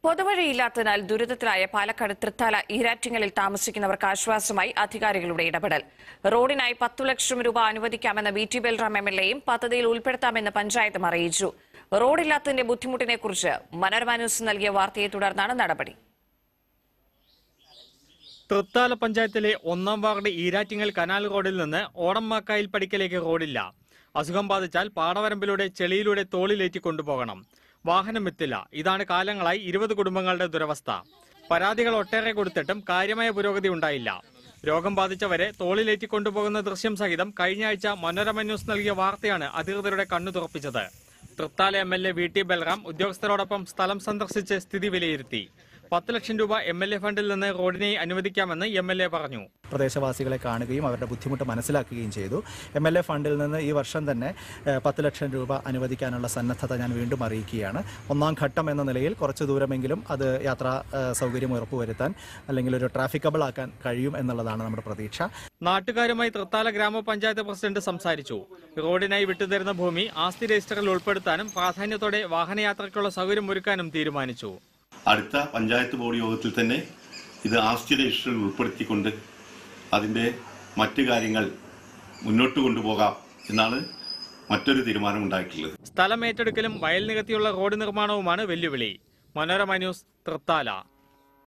പൊതുവഴിയില്ലാത്തതിനാൽ ദുരിതത്തിലായ പാലക്കാട് തൃത്താല ഈരാറ്റിങ്ങലിൽ താമസിക്കുന്നവർക്ക് ആശ്വാസമായി അധികാരികളുടെ ഇടപെടൽ റോഡിനായി പത്തു ലക്ഷം രൂപ അനുവദിക്കാമെന്ന് V T Balram M L എയും പദ്ധതിയിൽ ഉൾപ്പെടുത്താമെന്ന് പഞ്ചായത്തും അറിയിച്ചു റോഡില്ലാത്തതിന്റെ ബുദ്ധിമുട്ടിനെക്കുറിച്ച് മനോരമ ന്യൂസ് നൽകിയ വാർത്തയെ തുടർന്നാണ് നടപടി തൃത്താല പഞ്ചായത്തിലെ ഒന്നാം വാർഡ് ഈരാറ്റിങ്ങൽ കനാൽ റോഡിൽ നിന്ന് ഓടമ്മാക്കായിൽ പടിക്കലേക്ക് റോഡില്ല അസുഖം ബാധിച്ചാൽ പാടവരമ്പിലൂടെ ചെളിയിലൂടെ തോളിലേറ്റി കൊണ്ടുപോകണം വാഹനം എത്തില്ല ഇതാണ് കാലങ്ങളായി ഇരുപത് കുടുംബങ്ങളുടെ ദുരവസ്ഥ പരാതികൾ ഒട്ടേറെ കൊടുത്തിട്ടും കാര്യമായ പുരോഗതി ഉണ്ടായില്ല രോഗം ബാധിച്ചവരെ തോളിലേറ്റി കൊണ്ടുപോകുന്ന ദൃശ്യം സഹിതം കഴിഞ്ഞ ആഴ്ച മനോരമ ന്യൂസ് നൽകിയ വാർത്തയാണ് അധികൃതരുടെ കണ്ണു തുറപ്പിച്ചത് Thrithala M L A V T Balram ഉദ്യോഗസ്ഥരോടൊപ്പം സ്ഥലം സന്ദർശിച്ച് സ്ഥിതി വിലയിരുത്തി പത്ത് ലക്ഷം രൂപ എം എൽ എ ഫണ്ടിൽ നിന്ന് റോഡിനായി അനുവദിക്കാമെന്ന് എം എൽ എ പറഞ്ഞു പ്രദേശവാസികളെ കാണുകയും അവരുടെ ബുദ്ധിമുട്ട് മനസ്സിലാക്കുകയും ചെയ്തു എം എൽ എ ഫണ്ടിൽ നിന്ന് ഈ വർഷം തന്നെ ഏഹ്, പത്ത് ലക്ഷം രൂപ അനുവദിക്കാനുള്ള സന്നദ്ധത ഞാൻ വീണ്ടും അറിയിക്കുകയാണ് ഒന്നാം ഘട്ടം എന്ന നിലയിൽ കുറച്ച് ദൂരമെങ്കിലും അത് യാത്രാ ഏഹ്, സൗകര്യം ഉറപ്പുവരുത്താൻ അല്ലെങ്കിൽ ഒരു ട്രാഫിക്കബിൾ ആക്കാൻ കഴിയും എന്നുള്ളതാണ് നമ്മുടെ പ്രതീക്ഷ നാട്ടുകാരുമായി തൃത്താല ഗ്രാമപഞ്ചായത്ത് പ്രസിഡന്റ് സംസാരിച്ചു റോഡിനായി വിട്ടുതരുന്ന ഭൂമി ആസ്തി രജിസ്റ്ററിൽ ഉൾപ്പെടുത്താനും പ്രാധാന്യത്തോടെ വാഹനയാത്രയ്ക്കുള്ള സൗകര്യം ഒരുക്കാനും തീരുമാനിച്ചു അടുത്ത പഞ്ചായത്ത് ബോർഡ് യോഗത്തിൽ തന്നെ ഇത് ആസ്തി രജിസ്റ്ററിൽ ഉൾപ്പെടുത്തിക്കൊണ്ട് അതിൻ്റെ മറ്റു കാര്യങ്ങൾ മുന്നോട്ട് കൊണ്ടുപോകാം എന്നാണ് മറ്റൊരു തീരുമാനം ഉണ്ടായിട്ടുള്ളത് സ്ഥലം ഏറ്റെടുക്കലും വയൽ നികത്തിയുള്ള റോഡ് നിർമ്മാണവുമാണ് വെല്ലുവിളി മനോരമ ന്യൂസ് തൃത്താല